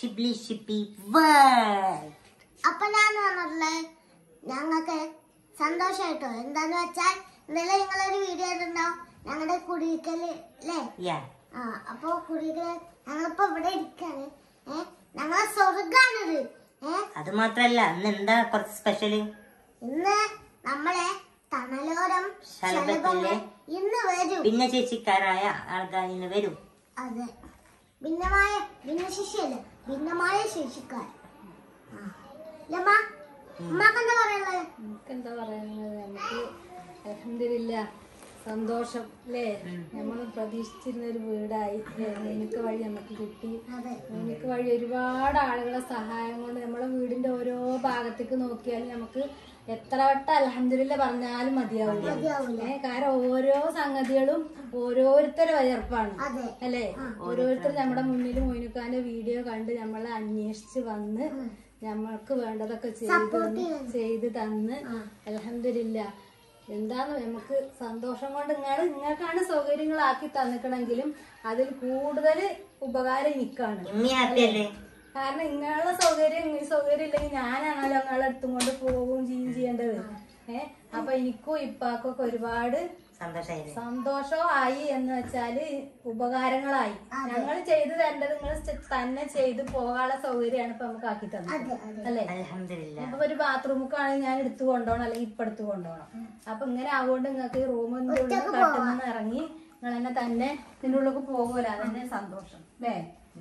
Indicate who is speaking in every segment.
Speaker 1: Shibli ഷിപ്പി world
Speaker 2: അപ്പൊ ഞാൻ പറഞ്ഞിട്ടുള്ളത് ഞങ്ങൾക്ക് സന്തോഷമായിട്ടോ എന്താന്ന് വെച്ചാൽ ഇന്നലെ നിങ്ങളൊരു വീഡിയോ ഇട്ടുണ്ടാവും ഞങ്ങളുടെ കുടിക്കല് അല്ലേ
Speaker 1: യാ
Speaker 2: ആ അപ്പൊ കുടിക്കല് ഞങ്ങളിപ്പോ ഇവിടെ ഇരിക്കാണ് ഏ ഞങ്ങളെ സ്വർഗാണിത് ഏ
Speaker 1: അത് മാത്രല്ല ഇന്ന് എന്താ കുറച്ച് സ്പെഷ്യല്
Speaker 2: ഇന്ന് നമ്മളെ തണലോരം
Speaker 1: ശലഭത്തിലെ
Speaker 2: ശലഭങ്ങൾ ഇന്ന് വരും
Speaker 1: പിന്നെ ചേച്ചിക്കാരായ ആൾക്കാർ ഇന്ന് വരും
Speaker 2: അതെ ഭിന്നമായ ഭിന്നശിഷ്യല്ല ഭിന്നമായ ശേഷിക്കാർ ആ. ലമ്മ ഉമ്മാക്ക് എന്താ പറയുള്ളത്
Speaker 3: എന്താ പറയുന്നത് നമുക്ക് അലഹമില്ല സന്തോഷം അല്ലേ നമ്മൾ പ്രതീക്ഷിച്ചിരുന്ന ഒരു വീടായി എനിക്ക് വഴി നമുക്ക് കിട്ടി
Speaker 2: അതെ
Speaker 3: എനിക്ക് വഴി ഒരുപാട് ആളുകളെ സഹായം കൊണ്ട് നമ്മളെ വീടിന്റെ ഓരോ ഭാഗത്തേക്ക് നോക്കിയാൽ നമുക്ക് എത്ര വട്ടം അലഹമില്ല പറഞ്ഞാലും മതിയാവില്ല
Speaker 2: മതിയാവില്ല.
Speaker 3: ഏ, കാരണം ഓരോ സംഗതികളും ഓരോരുത്തരുടെ വയർപ്പാണ്
Speaker 2: അതെ
Speaker 3: അല്ലേ ഓരോരുത്തർ നമ്മുടെ മുന്നിൽ മൊയിനുക്കാന്റെ വീഡിയോ കണ്ട് നമ്മളെ അന്വേഷിച്ച് വന്ന് നമ്മൾക്ക് വേണ്ടതൊക്കെ ചെയ്ത് തന്ന് ചെയ്ത് തന്ന് അലഹമില്ല എന്താന്ന് നമുക്ക് സന്തോഷം കൊണ്ട് നിങ്ങൾ നിങ്ങൾക്കാണ് സൗകര്യങ്ങളാക്കി തന്നിക്കണമെങ്കിലും അതിൽ കൂടുതൽ ഉപകാരം എനിക്കാണ്
Speaker 1: ഉമ്മി ഹാപ്പി അല്ലേ
Speaker 3: കാരണം ഇങ്ങനെയുള്ള സൗകര്യം ഈ സൗകര്യം ഇല്ലെങ്കിൽ ഞാനാണല്ലോ നിങ്ങളെ അടുത്തും കൊണ്ട് പോവുകയും ചെയ്യും ചെയ്യേണ്ടത് ഏഹ് അപ്പൊ എനിക്കും ഇപ്പാക്കും ഒക്കെ ഒരുപാട്
Speaker 1: സന്തോഷായില്ലേ
Speaker 3: സന്തോഷമായി എന്ന് വെച്ചാല് ഉപകാരങ്ങളായി ഞങ്ങൾ ചെയ്തു തരേണ്ടത് നിങ്ങൾ തന്നെ ചെയ്ത് പോകാനുള്ള സൗകര്യമാണ് ഇപ്പൊ നമുക്ക് ആക്കി തന്നത് അല്ലേ
Speaker 1: അലഹമില്ല
Speaker 3: ഇപ്പൊ ഒരു ബാത്റൂമിക്കാണെങ്കിൽ ഞാൻ എടുത്തു കൊണ്ടുപോകണം അല്ലെങ്കിൽ ഇപ്പൊ എടുത്തു കൊണ്ടുപോകണം അപ്പൊ ഇങ്ങനെ ആവുകൊണ്ട് നിങ്ങൾക്ക് ഈ റൂമിന്റെ ഉള്ളിൽ കട്ടുന്ന ഇറങ്ങി നിങ്ങൾ തന്നെ തന്നെ ഇതിന്റെ ഉള്ളിലേക്ക് പോകുമല്ലോ അതന്നെ സന്തോഷം അല്ലേ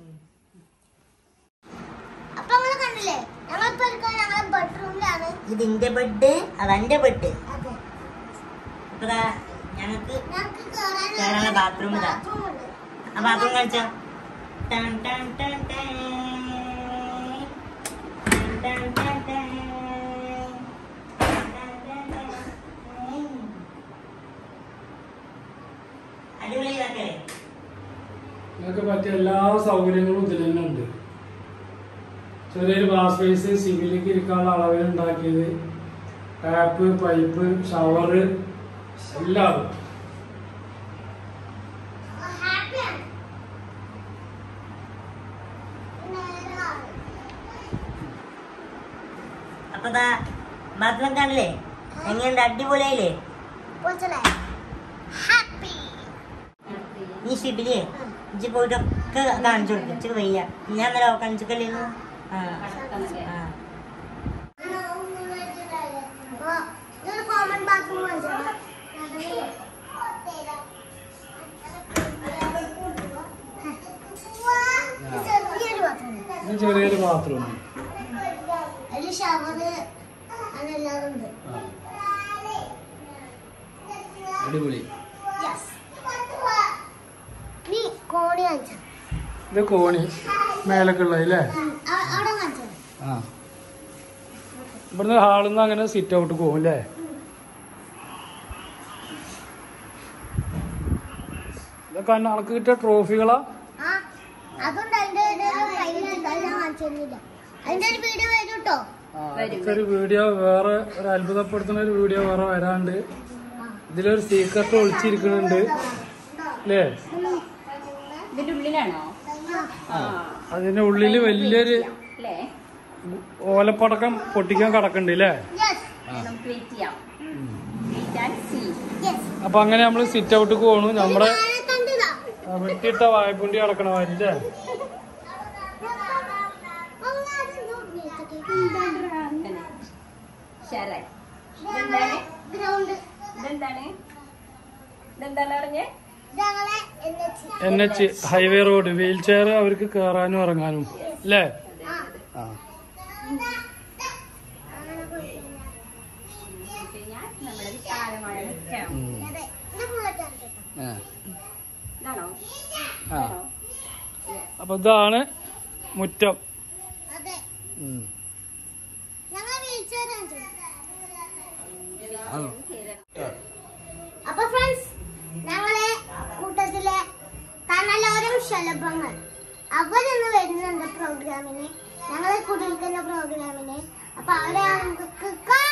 Speaker 2: അപ്പൊ നമ്മള് കണ്ടില്ലേ ഞങ്ങളിപ്പോ ഇരിക്കുന്നത് ഞങ്ങളെ ബെഡ്റൂമിലാണ്
Speaker 1: ഇതിന്റെ ബെഡ് അതെന്റെ ബെഡ്
Speaker 2: അതെ
Speaker 1: ഇപ്പൊ ദാ ഞങ്ങക്ക്
Speaker 2: ഞങ്ങൾക്ക് കേറാൻ
Speaker 1: കേറാനുള്ള ബാത്റൂം ഇതാ
Speaker 2: ബാത്റൂം ഉണ്ട്
Speaker 1: ആ ബാത്റൂം കളിച്ചോ ടൺ ടൺ ടൺ ടൺ. ടൺ ടൺ ടൺ ടൺ. ടൺ ടൺ ടൺ ടൺ. അടിപൊളി ഇതാക്കല്ലേ
Speaker 4: നിങ്ങൾക്ക് പറ്റിയ എല്ലാ സൗകര്യങ്ങളും ഇതിൽ തന്നെ ഉണ്ട് ചെറിയൊരു ബാസ് സ്പേസ് സിവിലേക്ക് ഇരിക്കാനുള്ള അളവിൽ ഉണ്ടാക്കിയത് ടാപ്പ് പൈപ്പ് ഷവറ് എല്ലാം
Speaker 2: ഹാപ്പിയാണ് നേരെ
Speaker 1: അപ്പൊ ദാ ബാത്റൂം കാണില്ലേ എങ്ങനെയുണ്ട് അടിപൊളിയായില്ലേ
Speaker 2: പൊളിച്ചല്ലേ ഹാപ്പി
Speaker 1: നീ ഷിബിലേ ഇജ്ജ് പോയിട്ടൊക്കെ കാണിച്ചു കൊടുക്കും ഇച്ചിരി വയ്യ ഞാൻ ഇന്നലെ കാണിച്ചൊക്കെയല്ലായിരുന്നു ആ ആ
Speaker 2: കോമൺ ബാത്റൂം ചെറിയൊരു ബാത്റൂം
Speaker 4: ഇത് ചെറിയൊരു ബാത്റൂം
Speaker 2: അതിൽ ഷവറ് അതെല്ലാം ഉണ്ട്
Speaker 4: അടിപൊളി
Speaker 2: നീ കോണി കാണിച്ചു
Speaker 4: ഇത് കോണി മേലക്കുള്ള അല്ലേ
Speaker 2: അവിടെ കാണിച്ചു
Speaker 4: ആ ഇവിടുന്ന് ഹാളിൽ നിന്ന് അങ്ങനെ സിറ്റ് ഔട്ട് പോകും അല്ലേ ഇതൊക്കെ അനക്ക് കിട്ടിയ ട്രോഫികളാ
Speaker 2: ആ അതുണ്ട് അതിന്റെ ഒരു ഫൈലുണ്ട് അത് ഞാൻ കാണിച്ചു തരുന്നില്ല അതിന്റെ ഒരു വീഡിയോ വരും കേട്ടോ
Speaker 4: അതൊക്കെ ഒരു വീഡിയോ വേറെ ഒരു അത്ഭുതപ്പെടുത്തുന്ന ഒരു വീഡിയോ വേറെ വരാണ്ട് ഇതിലൊരു സീക്രട്ട് ഒളിച്ചിരിക്കുന്നുണ്ട് അല്ലേ
Speaker 3: ഇതിന്റെ ഉള്ളിലാണോ
Speaker 4: അതിന്റെ ഉള്ളില് വലിയൊരു
Speaker 3: അല്ലേ
Speaker 4: ഓലപ്പടക്കം പൊട്ടിക്കാൻ കിടക്കുന്നുണ്ട് അല്ലേ
Speaker 2: യെസ്
Speaker 3: നമുക്ക് വെയിറ്റ് ചെയ്യാം വെയിറ്റ് ആൻഡ് സീ
Speaker 2: യെസ്
Speaker 4: അപ്പൊ അങ്ങനെ നമ്മള് സിറ്റ് ഔട്ട് പോണു നമ്മുടെ
Speaker 2: താഴെ കണ്ടതാ
Speaker 4: ആ വെട്ടിയിട്ട വായ്പുണ്ടി കിടക്കണ മാതിരില്ലേ
Speaker 3: അങ്ങനെ ശരേ ഇതെന്താണ്
Speaker 2: ഗ്രൗണ്ട്
Speaker 3: ഇതെന്താണ് ഇതെന്താണ് പറഞ്ഞേ
Speaker 2: ഞങ്ങളെ N H
Speaker 4: N H highway road wheelchair അവർക്ക് കയറാനും ഇറങ്ങാനും അല്ലേ
Speaker 2: ആ
Speaker 4: ആ
Speaker 2: അങ്ങനെ പോയി
Speaker 3: കഴിഞ്ഞാൽ നമ്മുടെ വിശാലമായ മുറ്റം.
Speaker 2: അതെ ഇത് ഫുള്ളായിട്ടാണ് കേട്ടോ
Speaker 4: ആ.
Speaker 3: ഇതാണോ
Speaker 4: ആ അപ്പൊ ഇതാണ് മുറ്റം
Speaker 2: അതെ
Speaker 4: ഉം.
Speaker 2: ഞങ്ങൾ വീൽചെയർ അപ്പൊ ഫ്രണ്ട്സ് ഞങ്ങളെ കൂട്ടത്തിലെ തണലോരം ശലഭങ്ങൾ അവരൊന്ന് വരുന്നുണ്ട് പ്രോഗ്രാമിന് ഞങ്ങളെ കുടിയിരിക്കുന്ന പ്രോഗ്രാമിന് അപ്പൊ അവരെ നമുക്ക്